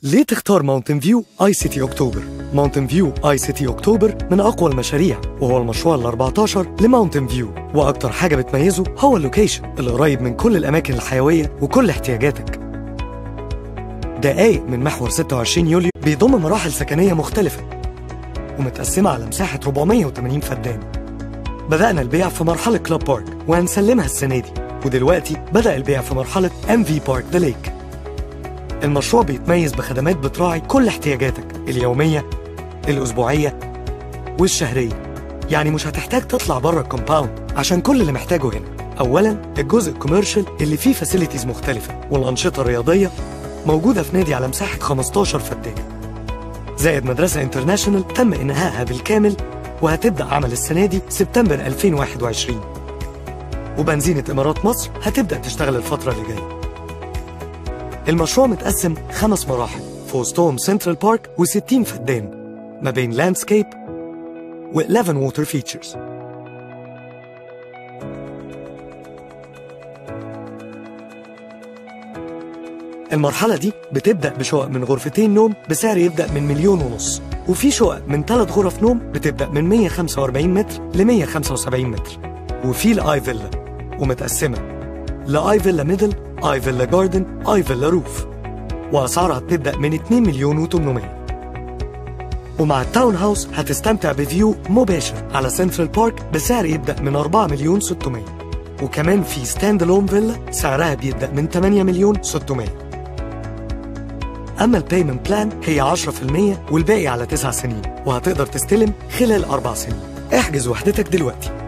ليه تختار ماونتن فيو اي سيتي اكتوبر؟ ماونتن فيو اي سيتي اكتوبر من اقوى المشاريع وهو المشروع ال 14 لماونتن فيو واكتر حاجه بتميزه هو اللوكيشن اللي قريب من كل الاماكن الحيويه وكل احتياجاتك دقايق من محور 26 يوليو بيضم مراحل سكنيه مختلفه ومتقسمه على مساحه 480 فدان بدأنا البيع في مرحلة كلاب بارك وهنسلمها السنة دي ودلوقتي بدأ البيع في مرحلة ام في بارك ذا ليك المشروع بيتميز بخدمات بتراعي كل احتياجاتك اليومية الأسبوعية والشهرية يعني مش هتحتاج تطلع بره الكومباوند عشان كل اللي محتاجه هنا أولا الجزء الكوميرشال اللي فيه فاسيلتيز مختلفة والأنشطة الرياضية موجودة في نادي على مساحة 15 فدان زائد مدرسة انترناشونال تم إنهائها بالكامل وهتبدأ عمل السنة دي سبتمبر 2021 وبنزينة إمارات مصر هتبدأ تشتغل الفترة اللي جاية المشروع متقسم خمس مراحل في وسطهم سنترال بارك و60 فدان ما بين لاندسكيب و11 ووتر فيتشرز المرحلة دي بتبدأ بشقق من غرفتين نوم بسعر يبدأ من مليون ونص وفي شقق من ثلاث غرف نوم بتبدأ من 145 متر ل 175 متر وفي الآي فيلا ومتقسمة لآي فيلا ميدل آي فيلا جاردن آي فيلا روف وأسعارها بتبدأ من 2 مليون و800 ومع التاون هاوس هتستمتع بفيو مباشر على سنترال بارك بسعر يبدأ من 4 مليون 600 وكمان في ستاند الون فيلا سعرها بيبدأ من 8 مليون 600 أما البيمنت بلان هي 10% والباقي على 9 سنين وهتقدر تستلم خلال أربع سنين احجز وحدتك دلوقتي